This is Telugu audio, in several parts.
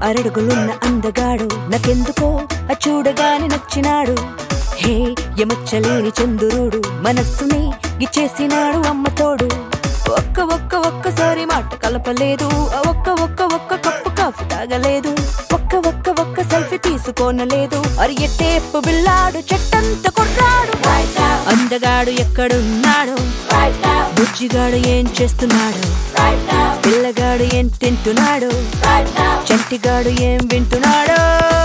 అరడుగులున్న అందగాడు నాకెందుకో ఆ చూడగానే నచ్చినాడు హే ఎమచ్చలేని చందురుడు మనస్సుని గిచ్చేసినాడు అమ్మతోడు ఒక్క ఒక్క ఒక్కసారి మాట కలపలేదు ఆ ఒక్క ఒక్క ఒక్క కప్పు కాఫీ తాగలేదు ఒక్క ఒక్క ఒక్క సెల్ఫీ తీసుకోనలేదు అరి ఎట్టేపు బిల్లాడు చెట్టంత కొట్టాడు అందగాడు ఎక్కడున్నాడు బుజ్జిగాడు ఏం చేస్తున్నాడు పిల్లగాడు ఏం తింటున్నాడు చంటిగాడు ఏం వింటున్నాడు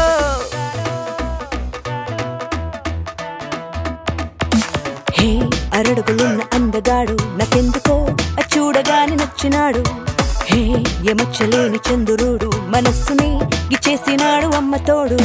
హే అరడుగులున్న అందగాడు నాకెందుకో ఆ చూడగానే నచ్చినాడు హే ఎమచ్చలేని చందురుడు మనస్సుని గిచ్చేసినాడు అమ్మతోడు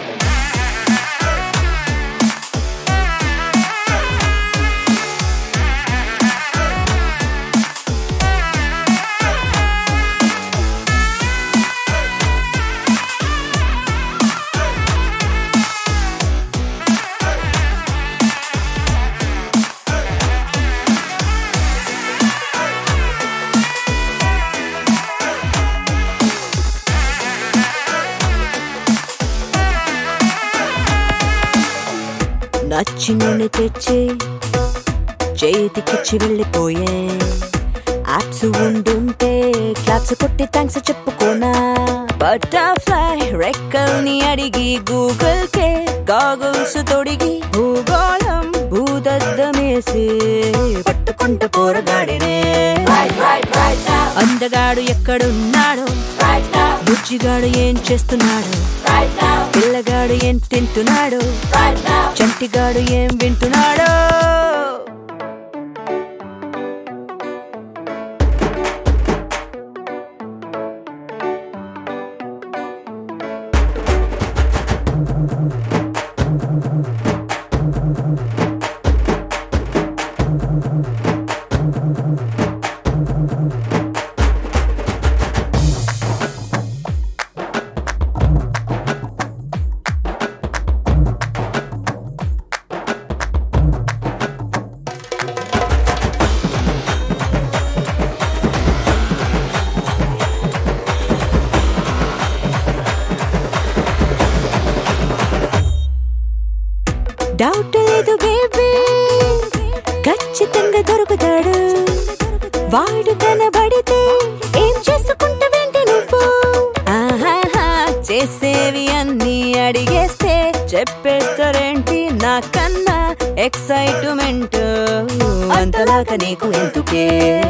నచ్చి నూనె తెచ్చి చేతికిచ్చి వెళ్ళిపోయే యాప్స్ ఉండుంటే క్లాప్స్ కొట్టి థ్యాంక్స్ చెప్పుకోనా బటర్ఫ్లై రెక్కల్ని అడిగి గూగుల్ కే గాగుల్స్ తొడిగి భూగోళం భూదద్దమేసి పట్టుకుంటూ పోరగాడినే అందగాడు ఎక్కడున్నాడు బుజ్జిగాడు ఏం చేస్తున్నాడు పిల్లగాడు ఏం తింటున్నాడు చంటిగాడు ఏం వింటున్నాడు డౌట్ లేదు బేబీ ఖచ్చితంగా దొరుకుతాడు వాడు కనబడితే ఏం చేసుకుంటావేంటి నువ్వు ఆహాహా, చేసేవి అన్ని అడిగేస్తే చెప్పేస్తారేంటి నాకన్నా ఎక్సైట్మెంట్ అంతలాగా నీకు ఎందుకే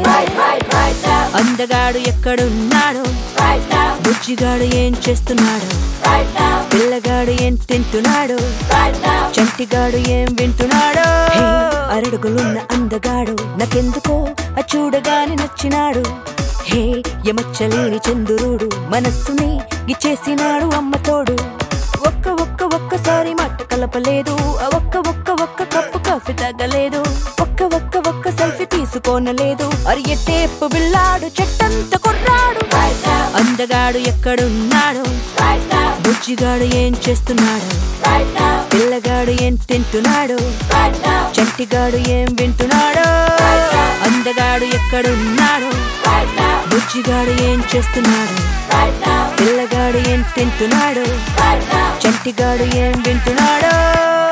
అందగాడు ఎక్కడున్నాడు బుజ్జిగాడు ఏం చేస్తున్నాడు పిల్లగాడు ఏం తింటున్నాడు చంటిగాడు ఏం వింటున్నాడు అరడుగులున్న అందగాడు నాకెందుకో ఆ చూడగానే నచ్చినాడు హే ఎమచ్చలేని చందురుడు మనస్సుని గిచ్చేసినాడు అమ్మతోడు ఒక్క ఒక్క ఒక్కసారి మాట కలపలేదు ఆ ఒక్క ఒక్క ఒక్క కప్పు కాఫీ తాగలేదు ఒక్క ఒక్క ఒక్క సెల్ఫీ తీసుకోనలేదు అరి ఎట్టేపు బిల్లాడు చెట్టంత కొర్రాడు అందగాడు ఎక్కడున్నాడు బుజ్జిగాడు ఏం చేస్తున్నాడు పిల్లగాడు ఏం తింటున్నాడు చంటిగాడు ఏం వింటున్నాడు అందగాడు ఎక్కడున్నాడు బుజ్జిగాడు ఏం చేస్తున్నాడు పిల్లగాడు ఏం తింటున్నాడు చంటిగాడు ఏం వింటున్నాడు